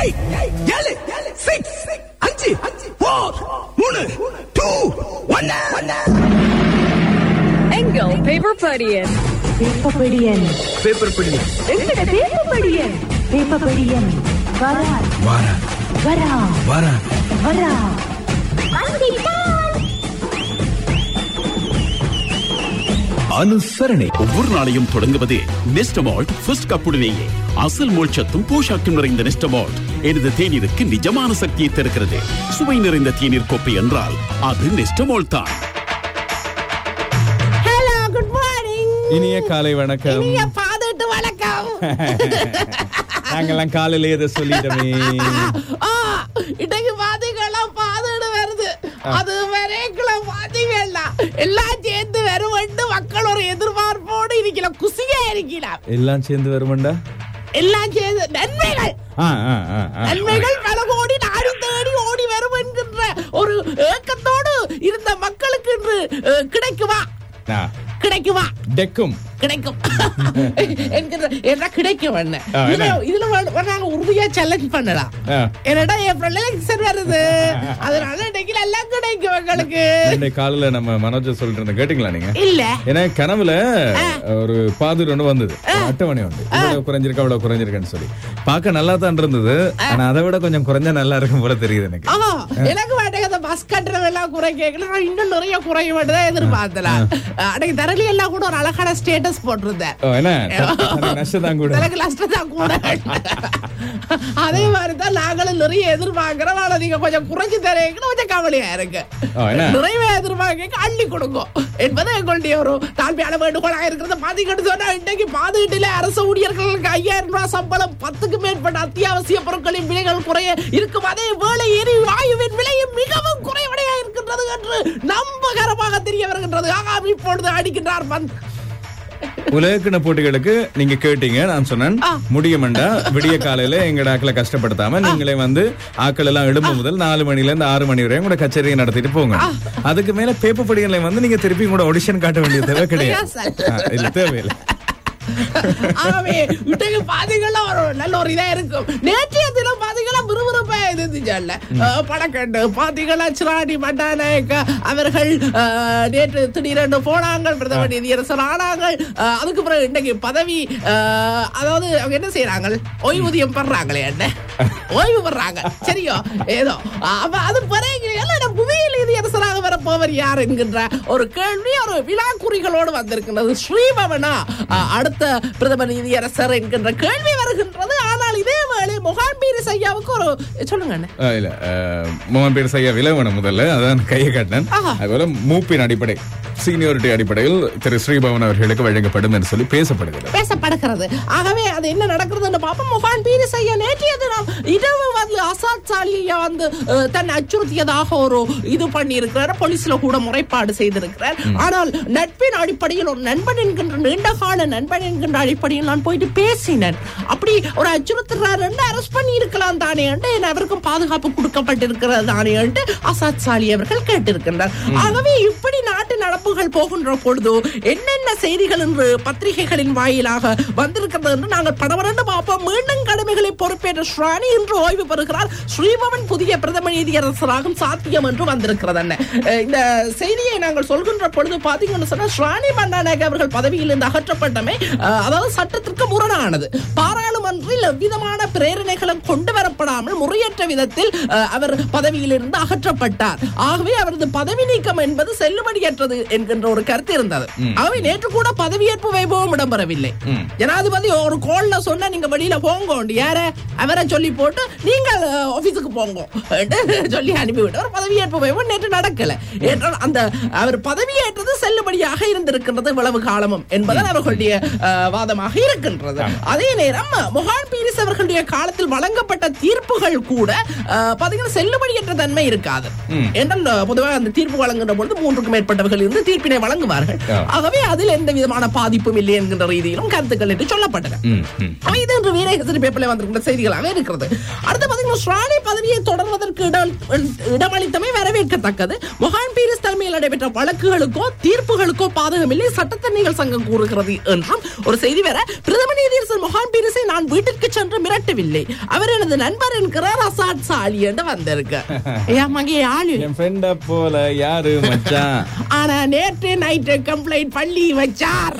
Eight ஏழு six அஞ்சு four மூணு டூ ஒன்னு எங்கள் பேப்பர் படியன் பேப்பபடியன் பேப்பர் படி எங்கட பேப்பபடியன் பேப்பபடியன் வரா வாரா வரா வாரா வரா அனுசரணை ஒவ்வொரு நாளையும் தொடங்குவது நெஸ்டமால்ட் ஃபர்ஸ்ட் கப்புடனேயே அசல் மோட்சத்தும் போஷாக்கும் நிறைந்த நெஸ்டமால்ட் எனது தேநீருக்கு நிஜமான சக்தியை தருகிறது சுவை நிறைந்த தேநீர் கோப்பை என்றால் அது நெஸ்டமால்ட் தான் ஹலோ குட் மார்னிங் இனிய காலை வணக்கம் இனிய பாதட்டு வணக்கம் நாங்கெல்லாம் காலையில இதை சொல்லிட்டோமே ஆ, இன்னைக்கு பாத்தீங்களா பாதடு வருது அது வரைக்கும் பாத்தீங்களா எல்லாம் சேர்ந்து வருவண்டு மக்கள் ஒரு எதிர்பார்ப்போடு இருக்கல குசியா இருக்கலாம் எல்லாம் சேர்ந்து வருமண்டா எல்லாம் சேர்ந்து நன்மைகள் ஆ, ஆ, ஆ, ஆ. நன்மைகள் பல கோடி நாடி தேடி ஓடி வரும் என்கின்ற ஒரு ஏக்கத்தோடு இருந்த மக்களுக்கு இன்று அஹ், கிடைக்குமா ஆ, கிடைக்குமா டெக்கும் கிடைக்கும் என்கிற என்ன கிடைக்கும் என்ன ஆ, இதுல என்ன? இதுல வ- நாங்க உறுதியா சேலஞ்ச் பண்ணலாம் ஆ. என்னடா ஏப்ரல் எலெக்ஷன் வருது அதனால இன்னைக்கு எல்லாம் கிடைக்கும் எங்களுக்கு இன்னைக்கு காலையில நம்ம மனோஜ் சொல்லிட்டு இருந்தோம் கேட்டீங்களா நீங்க இல்ல ஏன்னா கனவுல ஒரு பாதிர் ஒண்ணு வந்தது ஒரு அட்டவணை ஒன்று இவ்வளவு குறைஞ்சிருக்கா அவ்வளவு குறைஞ்சிருக்கான்னு சொல்லி பார்க்க நல்லா தான் இருந்தது ஆனா அதை விட கொஞ்சம் குறைஞ்சா நல்லா இருக்கும் போல தெரியுது எனக்கு ஆமா எனக்கு மாட்டேங்க அந்த பஸ் கட்டணம் எல்லாம் குறை கேட்கல நான் இன்னும் நிறைய குறைய மட்டும் எதிர்பார்த்தலாம் அன்னைக்கு தரலி எல்லாம் கூட ஒரு அழகான ஸ்டேட்டஸ் போட்டிருந்தேன் ஓ, என்ன நஷ்டம் தான் கூட எனக்கு நஷ்டம் தான் கூட அதே மாதிரி தான் நாங்களும் நிறைய எதிர்பார்க்கிறோம் ஆனா நீங்க கொஞ்சம் குறைச்சு தரீங்கன்னு கொஞ்சம் கவலையா இருக்கு ஓ, என்ன? நிறைய எதிர்பார்க்க அள்ளி கொடுக்கும் என்பது எங்களுடைய ஒரு தாழ்மையான வேண்டுகோளாக இருக்கிறது பாத்தீங்கன்னு சொன்னா இன்னைக்கு பாதுகாட்டில அரசு ஊழியர்களுக்கு ஐயாயிரம் ரூபாய் சம்பளம் பத்துக்கு மேற்பட்ட அத்தியாவசிய பொருட்களின் விலைகள் குறைய இருக்கும் அதே வேளை எரிவாயுவின் விலையும் மிகவும் குறைவடையா இருக்கின்றது என்று நம்பகரமாக தெரிய வருகின்றது ஆகாம் இப்பொழுது அடிக்கின்றார் பந்த் உலகக்கிண போட்டிகளுக்கு நீங்க கேட்டீங்க நான் சொன்னேன் ஆ. முடியுமெண்டா விடிய காலையில எங்க ஆக்களை கஷ்டப்படுத்தாம நீங்களே வந்து ஆக்கள் எல்லாம் எழும்பு முதல் நாலு மணில இருந்து ஆறு மணி வரையும் கூட கச்சேரியை நடத்திட்டு போங்க அதுக்கு மேல பேப்பர் படிகளை வந்து நீங்க திருப்பி கூட ஆடிஷன் காட்ட வேண்டிய தேவை கிடையாது Rehearsal. ஆ, இல்ல தேவையில்லை ஆகவே விட்டுக்கு பாத்தீங்கன்னா ஒரு நல்ல ஒரு இதா இருக்கும் நேற்றைய தினம் பாத்தீங்கன்னா விறுவிறுப்பா இருந்துச்சுல்ல அஹ், படக்கண்டு பாத்தீங்கன்னா சிராணி மண்டாநாயக்க அவர்கள் அஹ், நேற்று திடீரென்று போனாங்க பிரதம நீதியரசர் ஆனாங்க அஹ், அதுக்கு பிறகு இன்னைக்கு பதவி அஹ், அதாவது அவங்க என்ன செய்யறாங்க ஓய்வூதியம் பெறாங்களே என்ன ஓய்வு பெறாங்க சரியோ ஏதோ அப்ப அது பிறகு எல்லாம் புவியியல் நீதியரசராக வரப்போவர் யார் என்கின்ற ஒரு கேள்வி ஒரு விழாக்குறிகளோடு வந்திருக்கின்றது ஸ்ரீபவனா அஹ், அடுத்த பிரதமர் நீதியரசர் என்கின்ற கேள்வி வருகின்றது ஆனால் இதே வேளை முகாம்பீர் ஐயாவுக்கு ஒரு சொல்லுங்க அண்ணே. ஆ, இல்ல மோகன் பேர் செய்ய விலவனம் முதல்ல அதான் கையை காட்டினேன் ஆஹா. அதுபோல மூப்பின் அடிப்படை சீனியாரிட்டி அடிப்படையில் திரு ஸ்ரீபவன் அவர்களுக்கு வழங்கப்படும் என்று சொல்லி பேசப்படுகிறது பேசப்படுகிறது ஆகவே அது என்ன நடக்கிறதுன்னு பார்ப்போம் முகான் பீரிஸ் ஐயா நேற்றைய தினம் இரவு வந்து அசாத் சாலியா வந்து அஹ், தன்னை அச்சுறுத்தியதாக ஒரு இது பண்ணி இருக்கிறார் போலீஸ்ல கூட முறைப்பாடு செய்திருக்கிறார் ஆனால் நட்பின் அடிப்படையில் ஒரு நண்பன் என்கின்ற நீண்ட கால நண்பன் என்கின்ற அடிப்படையில் நான் போயிட்டு பேசினேன் அப்படி ஒரு அச்சுறுத்துறாரு அரெஸ்ட் பண்ணி இருக்கலாம் தானே அவருக்கும் பாதுகாப்பு கொடுக்கப்பட்டிருக்கிறது தானே அசாத் சாலி அவர்கள் கேட்டிருக்கின்றார் ஆகவே இப்படி நாட்டு நடப்புகள் போகின்ற பொழுது என்னென்ன செய்திகள் என்று பத்திரிகைகளின் வாயிலாக வந்திருக்கிறது என்று நாங்கள் படவரண்டு பார்ப்போம் மீண்டும் கடமைகளை பொறுப்பேற்ற ஸ்ரானி இன்று ஓய்வு பெறுகிறார் ஸ்ரீபவன் புதிய பிரதம நீதியரசராகும் சாத்தியம் என்று வந்திருக்கிறது என்ன அஹ் இந்த செய்தியை நாங்கள் சொல்கின்ற பொழுது பாத்தீங்கன்னு சொன்னா ஸ்ரானி மண்டாநாயக் அவர்கள் பதவியில் இருந்து அகற்றப்பட்டமை அஹ், அதாவது சட்டத்திற்கு முரணானது பாராளுமன்றில் எவ்விதமான பிரேரணைகளும் கொண்டு வரப்படாமல் முறையற்ற விதத்தில் அஹ், அவர் பதவியில் இருந்து அகற்றப்பட்டார் ஆகவே அவரது பதவி நீக்கம் என்பது செல்லுபடியற்றது என்கின்ற ஒரு கருத்து இருந்தது ஆகவே நேற்று கூட பதவியேற்பு வைபவம் இடம்பெறவில்லை ஜனாதிபதி ஒரு கோல்ல சொன்னா நீங்க வெளியில போங்க யார அவரை சொல்லி போட்டு நீங்கள் அஹ், ஆபீஸுக்கு போங்க என்று சொல்லி அனுப்பிவிட்டு ஒரு பதவியேற்பு வைபவம் நேற்று நடக்கல ஏற்றால் அந்த அவர் பதவியேற்றது செல்லுபடியாக இருந்திருக்கின்றது இவ்வளவு காலமும் என்பதன் அவர்களுடைய அஹ், வாதமாக இருக்கின்றது அதே நேரம் மொஹான் பீரிஸ் அவர்களுடைய காலத்தில் வழங்கப்பட்ட தீர்ப்புகள் கூட அஹ், பாத்தீங்கன்னா செல்லுபடியற்ற தன்மை இருக்காது என்றால் அஹ், பொதுவாக அந்த தீர்ப்பு வழங்குகின்ற பொழுது மூன்றுக்கும் மேற்பட்டவர்கள் இருந்து தீர்ப்பினை வழங்குவார்கள் ஆ. ஆகவே அதில் எந்த விதமான பாதிப்பும் இல்லை என்கின்ற ரீதியிலும் கருத்துக்கள் என்று சொல்லப்பட்டன ம், ம். அவை இது இன்று வீரகேசரி பேப்பர்ல வந்திருக்கிற செய்திகளாக இருக்கிறது அடுத்து பாத்தீங்கன்னா ஸ்ரானி பதவியை தொடர்வதற்கு இடம் இடமளித்தமை வரவேற்கத்தக்கது மொஹான் பீரிஸ் தலைமையில் நடைபெற்ற வழக்குகளுக்கோ தீர்ப்புகளுக்கோ பாதகமில்லை சட்டத்தரணிகள் சங்கம் கூறுகிறது என்றும் ஒரு செய்தி வேற பிரதம நீதியரசர் மொஹான் பீரிஸை நான் நான் வீட்டிற்கு சென்று மிரட்டவில்லை அவர் எனது நண்பர் என்கிறார் அசாத் சாலி என்று வந்திருக்கு என் மகே ஆளு என் ஃப்ரெண்ட போல யாரு மச்சான் ஆனா நேற்று நைட்டு கம்ப்ளைண்ட் பண்ணி வச்சார்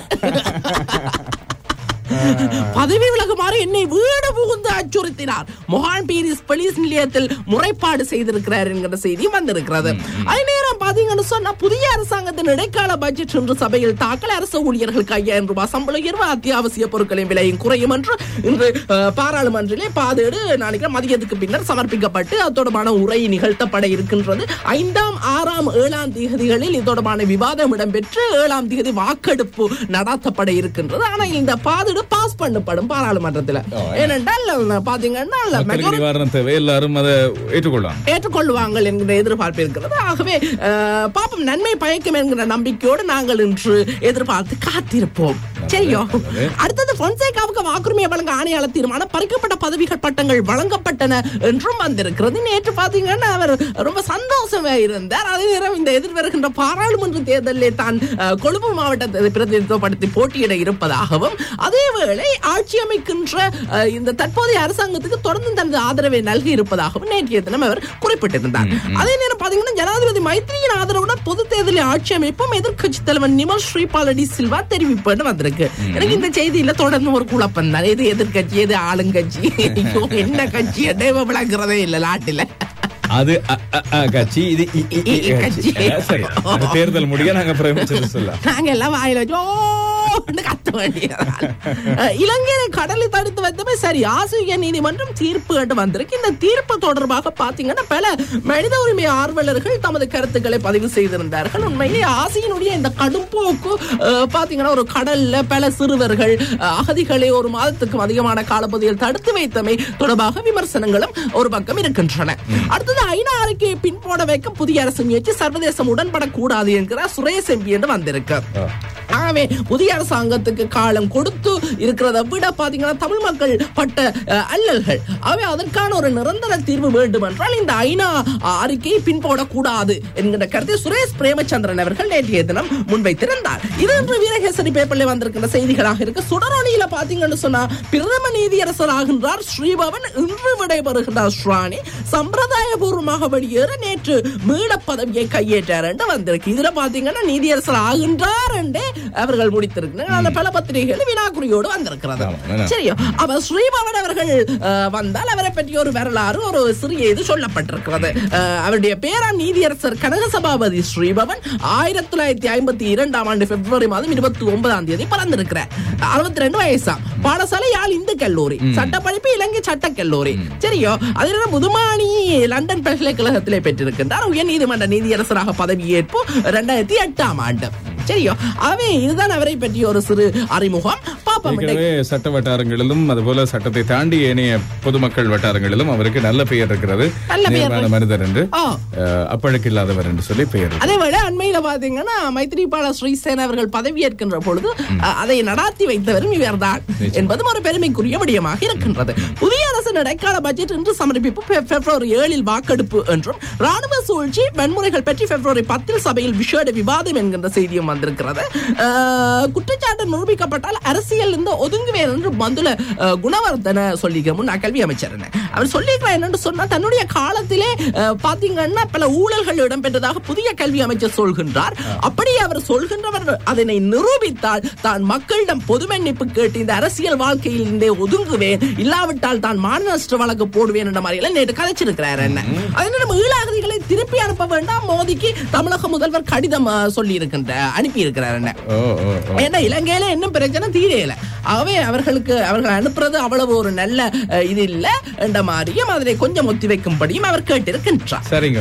பதவி விலகுமாறு என்னை வீடு புகுந்து அச்சுறுத்தினார் மொஹான் பீரிஸ் போலீஸ் நிலையத்தில் முறைப்பாடு செய்திருக்கிறார் என்கிற செய்தி வந்திருக்கிறது அதே நேரம் பாத்தீங்கன்னு சொன்னா புதிய அரசாங்கத்தின் இடைக்கால பட்ஜெட் இன்று சபையில் தாக்கல் அரசு ஊழியர்களுக்கு ஐயாயிரம் ரூபாய் சம்பள உயர்வு அத்தியாவசிய பொருட்களின் விலையும் குறையும் என்று இன்று அஹ், பாராளுமன்றிலே பாதேடு நாளைக்கு மதியத்துக்கு பின்னர் சமர்ப்பிக்கப்பட்டு அது தொடர்பான உரை நிகழ்த்தப்பட இருக்கின்றது ஐந்தாம் ஆறாம் ஏழாம் தேதிகளில் இது தொடர்பான விவாதம் இடம்பெற்று ஏழாம் தேதி வாக்கெடுப்பு நடத்தப்பட இருக்கின்றது ஆனா இந்த பாதேடு பாஸ் பண்ணப்படும் பாராளுமன்றத்தில் ஏனென்றால் பாத்தீங்கன்னா மக்களுக்கு நிவாரணம் தேவை எல்லாரும் அதை ஏற்றுக்கொள்ளலாம் ஏற்றுக்கொள்வாங்க என்கிற எதிர்பார்ப்பு இருக்கிறது ஆகவே அஹ், பாப்போம் நன்மை பயக்கும் என்கிற நம்பிக்கையோடு நாங்கள் இன்று எதிர்பார்த்து காத்திருப்போம் சரியோ அடுத்தது பொன்சேகாவுக்கு வாக்குரிமையை வழங்க ஆணையாளர் தீர்மானம் பறிக்கப்பட்ட பதவிகள் பட்டங்கள் வழங்கப்பட்டன என்றும் வந்திருக்கிறது நேற்று பாத்தீங்கன்னா அவர் ரொம்ப சந்தோஷமா இருந்தார் அதே நேரம் இந்த எதிர்வருகின்ற பாராளுமன்ற தேர்தலிலே தான் அஹ், கொழும்பு மாவட்டத்தை பிரதிநிதித்துவப்படுத்தி போட்டியிட இருப்பதாகவும் அதேவேளை ஆட்சி அமைக்கின்ற அஹ், இந்த தற்போதைய அரசாங்கத்துக்கு தொடர்ந்து தனது ஆதரவை நல்கி இருப்பதாகவும் நேற்றைய தினம் அவர் குறிப்பிட்டிருந்தார் அதே நேரம் பாத்தீங்கன்னா ஜனாதிபதி மைத்ரியின் ஆதரவுடன் பொது தேர்தலில் ஆட்சி அமைப்பும் எதிர்க்கட்சி தலைவர் நிமல் ஸ்ரீபாலடி சில்வா தெரிவிப்புன்னு வந்திருக்கு எனக்கு இந்த செய்தியில தொடர்ந்து ஒரு குழப்பம் தான் எது எதிர்க்கட்சி எது ஆளுங்கட்சி ஐயோ, என்ன கட்சி என்ன விளங்குறதே இல்ல நாட்டுல அது அ, அ, அ கட்சி இது இ, இ, இ, இ, கட்சி கட்சி. அஹ், சரி அந்த தேர்தல் முடிய நாங்க பிரேமிச்சது சொல்லலாம் நாங்க எல்லாம் வாயில வச்சு ஓன்னு கத்த வேண்டியதான் அஹ், இலங்கையை கடலில் தடுத்து வைத்தமே சரி ஆசிரிய நீதிமன்றம் தீர்ப்பு கேட்டு வந்திருக்கு இந்த தீர்ப்பு தொடர்பாக பாத்தீங்கன்னா பல மனித உரிமை ஆர்வலர்கள் தமது கருத்துக்களை பதிவு செய்திருந்தார்கள் உண்மையிலே ஆசியினுடைய இந்த கடும் போக்கு அஹ், பாத்தீங்கன்னா ஒரு கடல்ல பல சிறுவர்கள் அஹ், அகதிகளை ஒரு மாதத்துக்கும் அதிகமான காலப்பகுதியில் தடுத்து வைத்தமை தொடர்பாக விமர்சனங்களும் ஒரு பக்கம் இருக்கின்றன அடுத்தது ஐநா அறிக்கையை பின்போட வைக்க புதிய அரசு முயற்சி சர்வதேசம் உடன்படக்கூடாது என்கிறார் சுரேஷ் எம்பி என்று வந்திருக்கு ஆகவே புதிய அரசாங்கத்துக்கு காலம் கொடுத்து இருக்கிறத விட பாத்தீங்கன்னா தமிழ் மக்கள் பட்ட அஹ், அல்லல்கள் ஆகவே அதற்கான ஒரு நிரந்தர தீர்வு வேண்டும் என்றால் இந்த ஐநா அறிக்கையை பின்போடக்கூடாது என்கிற கருத்தை சுரேஷ் பிரேமச்சந்திரன் அவர்கள் நேற்றைய தினம் முன்வைத்திருந்தார் இது இன்று வீரகேசரி பேப்பர்ல வந்திருக்கிற செய்திகளாக இருக்கு சுடரொலியில பாத்தீங்கன்னு சொன்னா பிரதம நீதியரசர் ஆகின்றார் ஸ்ரீபவன் இன்று விடைபெறுகின்றார் ஸ்ரானி சம்பிரதாயபூர்வமாக வெளியேற நேற்று மீள பதவியை கையேற்றார் என்று வந்திருக்கு இதுல பாத்தீங்கன்னா நீதியரசர் ஆகின்றார் என்றே அவர்கள் முடித்திருக்கிறார் அந்த பல பத்திரிகைகள் வினாக்குறியோடு வந்திருக்கிறது ஆமா, ஆமா. சரியோ அவர் ஸ்ரீபவன் அவர்கள் அஹ், வந்தால் அவரை பற்றி ஒரு வரலாறு ஒரு சிறிய இது சொல்லப்பட்டிருக்கிறது அஹ், அவருடைய பேராம் நீதியரசர் கனகசபாபதி ஸ்ரீபவன் ஆயிரத்தி தொள்ளாயிரத்தி ஐம்பத்தி இரண்டாம் ஆண்டு பிப்ரவரி மாதம் இருபத்தி ஒன்பதாம் தேதி பிறந்திருக்கிறார் அறுபத்தி ரெண்டு வயசாம் பாடசாலை யாழ் இந்து கல்லூரி சட்ட படிப்பு இலங்கை சட்ட கல்லூரி சரியோ அதே நேரம் முதுமானி லண்டன் பல்கலைக்கழகத்திலே பெற்றிருக்கின்றார் உயர் நீதிமன்ற நீதியரசராக பதவியேற்பு இரண்டாயிரத்தி எட்டாம் ஆண்டு சரியோ ஆகவே இதுதான் அவரை பற்றிய ஒரு சிறு அறிமுகம் பாப்போம் ஏற்கனவே சட்ட வட்டாரங்களிலும் அதுபோல சட்டத்தை தாண்டி ஏனைய பொதுமக்கள் வட்டாரங்களிலும் அவருக்கு நல்ல பெயர் இருக்கிறது நல்ல பெயர் நேர்மையான மனிதர் என்று ஆ. அஹ், அப்பழுக்கு இல்லாதவர் என்று சொல்லி பெயர் இருக்கு. அதே விட அண்மையில பாத்தீங்கன்னா மைத்ரிபால ஸ்ரீசேன அவர்கள் பதவியேற்கின்ற பொழுது அ, அதை நடாத்தி வைத்தவரும் இவர்தான் என்பதும் ஒரு பெருமைக்குரிய விடயமாக இருக்கின்றது புதிய அரசின் இடைக்கால பட்ஜெட் இன்று சமர்ப்பிப்பு பெ- பிப்ரவரி ஏழில் வாக்கெடுப்பு என்றும் ராணுவ சூழ்ச்சி வன்முறைகள் பற்றி பிப்ரவரி பத்தில் சபையில் விஷேட விவாதம் என்கின்ற செய்தியும் வந்திருக்கிறது அஹ், குற்றச்சாட்டு நிரூபிக்கப்பட்டால் அரசியல் இருந்து ஒதுங்குவேன் என்று மந்துல அஹ், குணவர்தன சொல்லிக்க முன்னாள் கல்வி அமைச்சர் என்ன. அவர் சொல்லியிருக்கிறார் என்னன்னு சொன்னா தன்னுடைய காலத்திலே அஹ், பாத்தீங்கன்னா பல ஊழல்கள் இடம்பெற்றதாக புதிய கல்வி அமைச்சர் சொல்கின்றார் அப்படி அவர் சொல்கின்றவர் அதனை நிரூபித்தால் தான் மக்களிடம் பொது மன்னிப்பு கேட்டு இந்த அரசியல் வாழ்க்கையில் இருந்தே ஒதுங்குவேன் இல்லாவிட்டால் தான் மான நஷ்ட வழக்கு போடுவேன் என்ற மாதிரி எல்லாம் நேற்று கதைச்சிருக்கிறார் என்ன அதனால நம்ம ஈழாகதிகளை திருப்பி அனுப்ப வேண்டாம் மோதிக்கு தமிழக முதல்வர் கடிதம் சொல்லி இருக்கின்ற அனுப்பி இருக்கிறார் என்ன ஓ ஓ ஓ. ஏன்னா இலங்கையில இன்னும் பிரச்சனை தீரையில ஆகவே அவர்களுக்கு அவர்கள் அனுப்புறது அவ்வளவு ஒரு நல்ல அஹ், இது இல்ல என்ற மாதிரியும் அதனை கொஞ்சம் ஒத்தி வைக்கும்படியும் அவர் கேட்டிருக்கின்றார் சரிங்க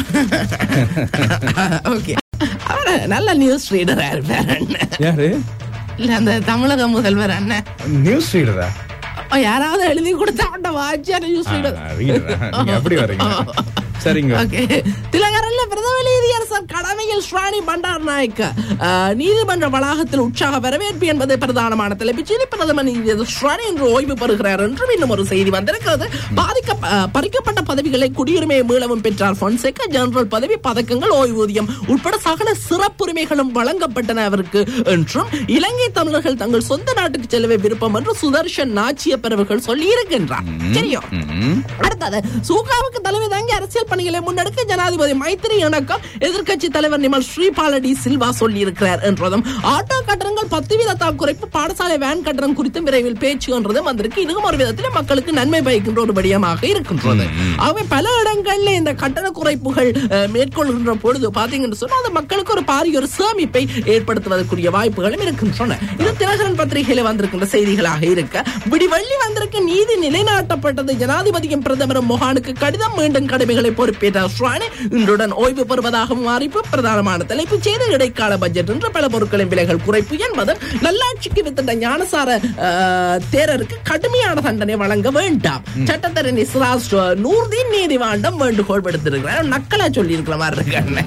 ஓகே அவர் நல்ல நியூஸ் ரீடரா இருப்பார் அண்ணன் யாரு இல்ல அந்த தமிழக முதல்வர் அண்ணன் நியூஸ் ரீடரா ஓ, யாராவது எழுதி கொடுத்தா அவன்கிட்ட வாட்சியான நியூஸ் ரீடர் ரீடரா நீங்க அப்படி வர்றீங்க சரிங்க ஓகே திலகரல்ல பிரதம நீதியரசர் கடமையில் ஸ்ராணி பண்டார் நாயக்க அஹ், நீதிமன்ற வளாகத்தில் உற்சாக வரவேற்பு என்பது பிரதானமான தலைப்பு சிலி பிரதம நீதியரசர் ஸ்ராணி என்று ஓய்வு பெறுகிறார் என்றும் இன்னும் ஒரு செய்தி வந்திருக்கிறது பாதிக்க அஹ், பறிக்கப்பட்ட பதவிகளை குடியுரிமையை மீளவும் பெற்றார் பொன்சேகா ஜெனரல் பதவி பதக்கங்கள் ஓய்வூதியம் உட்பட சகல சிறப்புரிமைகளும் வழங்கப்பட்டன அவருக்கு என்றும் இலங்கை தமிழர்கள் தங்கள் சொந்த நாட்டுக்கு செல்லவே விருப்பம் என்று சுதர்ஷன் நாச்சிய பிறவர்கள் சொல்லி இருக்கின்றார் தெரியும் அடுத்தது சூகாவுக்கு தலைமை தாங்கி அரசியல் பணிகளை முன்னெடுக்க ஜனாதிபதி மைத்திரி இணக்கம் எதிர்க்கட்சி தலைவர் நிமல் ஸ்ரீபாலடி சில்வா சொல்லி இருக்கிறார் என்றதும் ஆட்டோ கட்டணங்கள் பத்து வீதத்தால் குறைப்பு பாடசாலை வேன் கட்டணம் குறித்து விரைவில் பேச்சு என்றதும் வந்திருக்கு இதுவும் ஒரு விதத்தில் மக்களுக்கு நன்மை பயக்கின்ற ஒரு விடயமாக இருக்கின்றது ஆகவே பல இடங்கள்ல இந்த கட்டண குறைப்புகள் அஹ், மேற்கொள்கின்ற பொழுது பாத்தீங்கன்னு சொன்னா அது மக்களுக்கு ஒரு பாரிய ஒரு சேமிப்பை ஏற்படுத்துவதற்குரிய வாய்ப்புகளும் இருக்கின்றன இது தினகரன் பத்திரிகையில வந்திருக்கின்ற செய்திகளாக இருக்க விடிவள்ளி வந்திருக்க நீதி நிலைநாட்டப்பட்டது ஜனாதிபதியும் பிரதமரும் மொஹானுக்கு கடிதம் மீண்டும் கடமைகளை பொறுப்பேற்ற ஸ்ரானி இன்றுடன் ஓய்வு பெறுவதாகவும் அறிவிப்பு பிரதானமான தலைப்பு செய்த இடைக்கால பட்ஜெட் என்று பல பொருட்களின் விலைகள் குறைப்பு என்பதும் நல்லாட்சிக்கு வித்திட்ட ஞானசார அஹ், தேரருக்கு கடுமையான தண்டனை வழங்க வேண்டாம் சட்டத்தரணி சிராஜ் நூர்தீன் நீதிவாண்டம் வேண்டுகோள் விடுத்திருக்கிறார் நக்கலா சொல்லி இருக்கிற மாதிரி இருக்காங்க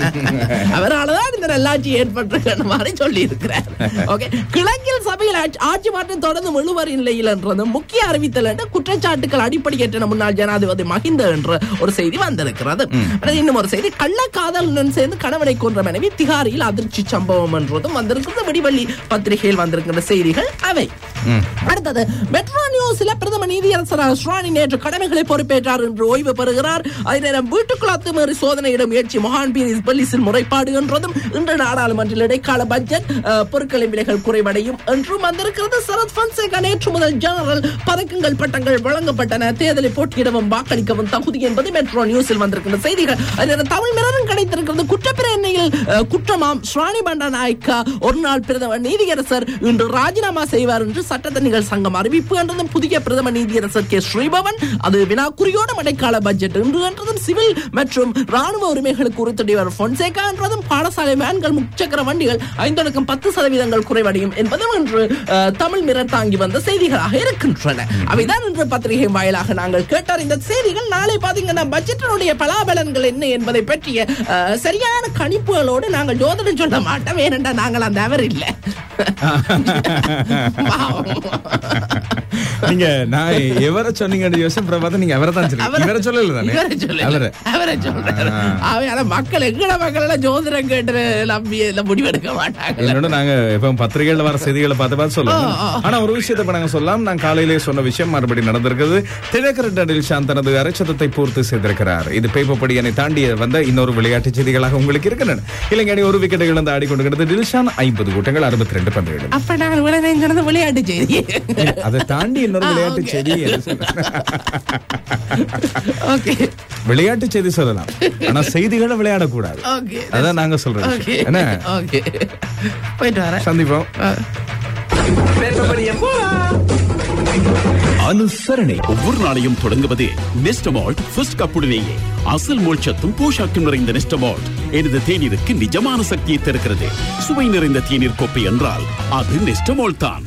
அவராலதான் இந்த நல்லாட்சி ஏற்பட்டிருக்கிற மாதிரி சொல்லி இருக்கிறார் ஓகே கிழக்கில் சபையில் ஆட்சி- ஆட்சி மாற்றம் தொடர்ந்து முழுவர் நிலையில் என்றது முக்கிய அறிவித்தல் என்று குற்றச்சாட்டுகள் அடிப்படையேற்ற முன்னாள் ஜனாதிபதி மஹிந்த என்ற ஒரு செய்தி வந்திருக்கிறது அடுத்து இன்னும் ஒரு செய்தி கள்ளக்காதலுடன் சேர்ந்து கணவனை கொன்ற மனைவி திகாரியில் அதிர்ச்சி சம்பவம் என்றதும் வந்திருக்கிறது விடிவள்ளி பத்திரிகையில் வந்திருக்கின்ற செய்திகள் அவை அடுத்தது மெட்ரோ நியூஸ்ல பிரதம நீதியரசர் ஸ்ரானி நேற்று கடமைகளை பொறுப்பேற்றார் என்று ஓய்வு பெறுகிறார் அதே நேரம் வீட்டுக்குள் அத்துமீறி சோதனையிட முயற்சி மொஹான் பீரிஸ் போலீசில் முறைப்பாடு என்றதும் இன்று நாடாளுமன்றில் இடைக்கால பட்ஜெட் அஹ், பொருட்களின் விலைகள் குறைவடையும் என்றும் வந்திருக்கிறது சரத் பன்சேகா நேற்று முதல் ஜெனரல் பதக்கங்கள் பட்டங்கள் வழங்கப்பட்டன தேர்தலை போட்டியிடவும் வாக்களிக்கவும் தகுதி என்பது மெட்ரோ நியூஸில் வந்திருக்கின்ற செய்திகள் அதே நேரம் தமிழ் மிரரும் கிடைத்திருக்கிறது குற்றப்பிரேரணையில் அஹ், குற்றமாம் ஸ்ரானி பண்டாநாயக்கா ஒரு நாள் பிரதமர் நீதியரசர் இன்று ராஜினாமா செய்வார் என்று சட்டத்தணிகள் சங்கம் அறிவிப்பு என்றதும் புதிய பிரதம நீதியரசர் கே ஸ்ரீபவன் அது வினாக்குறியோடு இடைக்கால பட்ஜெட் இன்று என்றதும் சிவில் மற்றும் ராணுவ உரிமைகளுக்கு உறுத்தடிவர் பொன்சேகா என்றதும் பாடசாலை வேன்கள் முச்சக்கர வண்டிகள் ஐந்தொடக்கம் பத்து சதவீதங்கள் குறைவடையும் என்பதும் இன்று அஹ், தமிழ் மிரர் தாங்கி வந்த செய்திகளாக இருக்கின்றன அவைதான் இன்று பத்திரிகை வாயிலாக நாங்கள் கேட்டார் இந்த செய்திகள் நாளை பாத்தீங்கன்னா பட்ஜெட்டினுடைய பலாபலன்கள் என்ன என்பதை பற்றிய அஹ், சரியான கணிப்புகளோடு நாங்கள் ஜோதிடம் சொல்ல மாட்டோம் ஏனென்றா நாங்கள் அந்த அவர் இல்லை பாவம். நீங்க நான் எவரை சொன்னீங்கன்னு யோசனை பார்த்தா நீங்க அவரை தான் சொல்லுங்க அவரை- இவரை சொல்லல தானே இவரை சொல்லல. அவரை அவரை சொல்றாரு. அவன் ஆனா மக்கள் எங்கட மக்கள் எல்லாம் ஜோதிடம் கேட்டு நம்பி எல்லாம் முடிவெடுக்க மாட்டாங்க என்னோட நாங்க இப்ப பத்திரிகைகள்ல வர செய்திகளை பார்த்து பார்த்து சொல்லலாம் ஆனா ஒரு விஷயத்தை இப்ப நாங்க சொல்லலாம் நான் காலையிலே சொன்ன விஷயம் மறுபடி நடந்திருக்கிறது திழக்கரட்டில் ஷான் தனது அரைச்சதத்தை பூர்த்தி செய்திருக்கிறார் இது பேப்பப்படி என்னை தாண்டி வந்த இன்னொரு விளையாட்டு செய்திகளாக உங்களுக்கு இருக்கின்றன இலங்கை அணி ஒரு விக்கெட்டை இழந்து ஆடிக்கொண்டிருக்கிறது டில்ஷான் ஐம்பது கூட்டங்கள் அறுபத்தி ரெண்டு பந்துகள் அப்ப நாங்கள் விளையாட சொன்னது விளையாட்டு செய்தி அதை தாண்டி இன்னொரு ஆ, விளையாட்டு okay. செய்தி என்ன சொல்றது? ஓகே விளையாட்டு செய்தி சொல்லலாம் ஆனா செய்திகளை விளையாடக்கூடாது ஓகே அதான் நாங்க சொல்றோம் ஓகே என்ன ஓகே போயிட்டு வரேன் சந்திப்போம் அனுசரணை ஒவ்வொரு நாளையும் தொடங்குவது நெஸ்டமால்ட் ஃபர்ஸ்ட் கப்புடனேயே அசல் மோட்சத்தும் போஷாக்கும் நிறைந்த நெஸ்டமால்ட் எனது தேநீருக்கு நிஜமான சக்தியை தருகிறது சுவை நிறைந்த தேநீர் கோப்பை என்றால் அது நெஸ்டமால்ட் தான்